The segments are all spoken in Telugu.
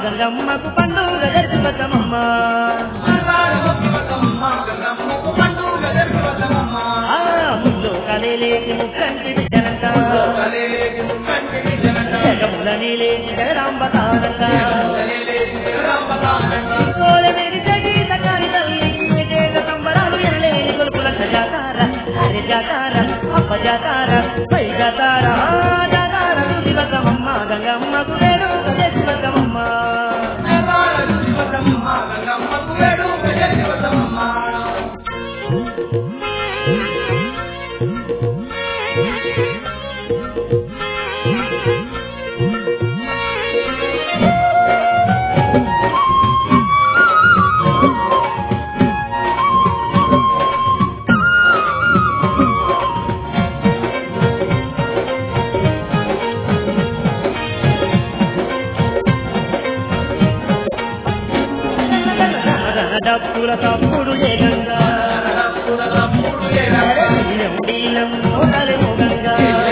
గంగమ్మకు పండుగ జరుపుకోవచ్చమ్మ ఆ ముందు కలేలేకి ముక్కంటి విజనంట జగముల నీలేకి జగరాంబ తానంట కోలె మెరిసే గీత కాని తల్లి విజేత సంబరాలు ఎనలేని కొలుపులంట జాతార అరే జాతార అప్ప జాతార పై జాతార ఆ జాతార శివకమమ్మ గంగమ్మకు వేడు శివకమమ్మ డప్పుల తప్పుడు లేగంగా నీలం మోగలే మోగంగా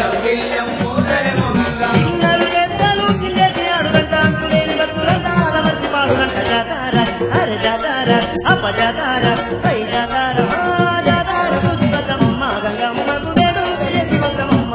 పిల్లలు ఎద్దలు కిల్లెసి ఆడుదంట అంతులేని బతులంట అలవర్చి పాడుదంట జాతార అరే జాతార అప్ప జాతార పై జాతార ఆ జాతార పుష్పకమ్మ గంగమ్మకు వేడు శివకమ్మ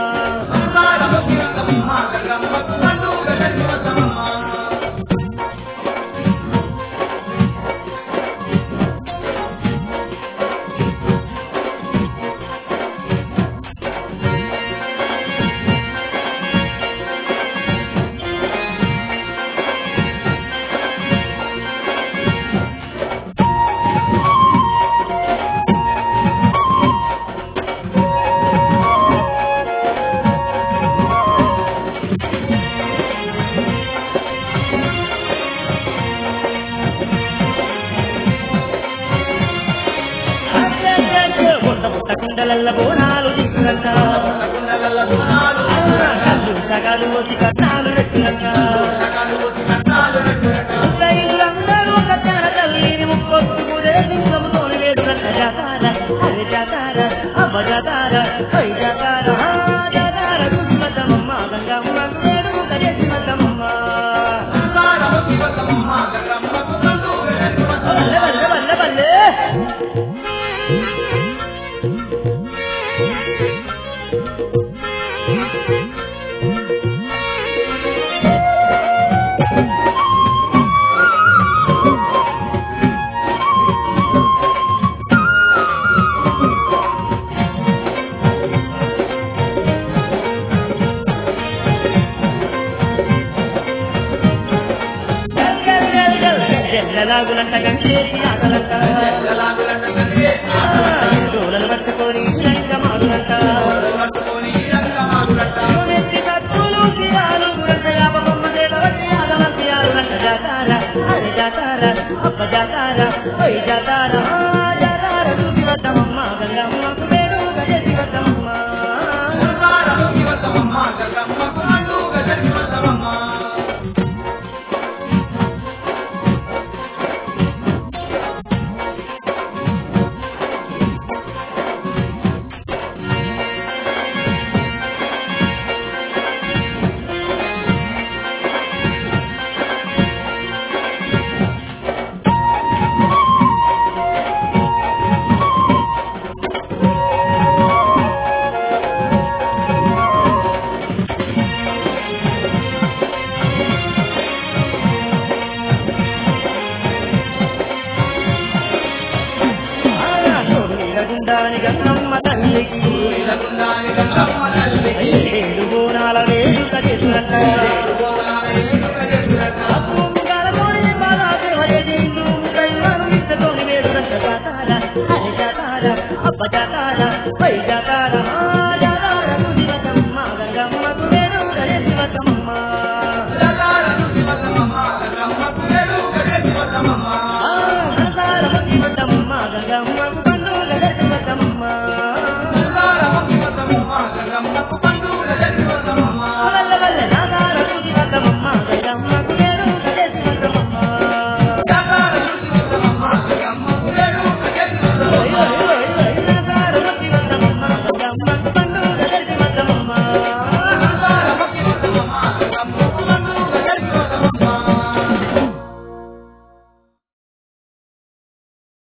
బుట్ట బుట్ట కుండలల్ల బోనాలు తీసుకురంట కళ్ళు సగాలు వచ్చి కట్నాలు పెట్టినంట ఇల్లందరూ కట్టాల తల్లిని ముక్కొత్తు కుదే సింహముతోని వేడురంట జాతార అరే జాతార అవ్వ జాతార పై జాతార ఆ జాతార దుష్మతమమ్మ గంగమ్మ వేడు కజేసిమతమమ్మ బల్లె బల్లె బల్లె బల్లె జల్లలాగులంట గంటేసి ఆటలంట డోలలు పట్టుకొని రంగమాడులంట యువెత్తి కత్తులు కిరాలు గురంట యాపబొమ్మ దేవవతి ఆగవంతి ఆరులంట జాతార అరే జాతార అప్ప జాతార పై జాతార ఆ జాతార చూసి వద్దమమ్మ గంగమ్మకు వేడు గజసి వద్దమమ్మ గుండాని గంగమ్మ తల్లికి ఏడు బోనాల వేడుక చేసుకుంట అప్పుగాలతోని బాలాదేవ చేసిండు దైవాను ఇష్టతోని వేడుకంట జాతార హరి జాతార అప్ప జాతార పై జాతార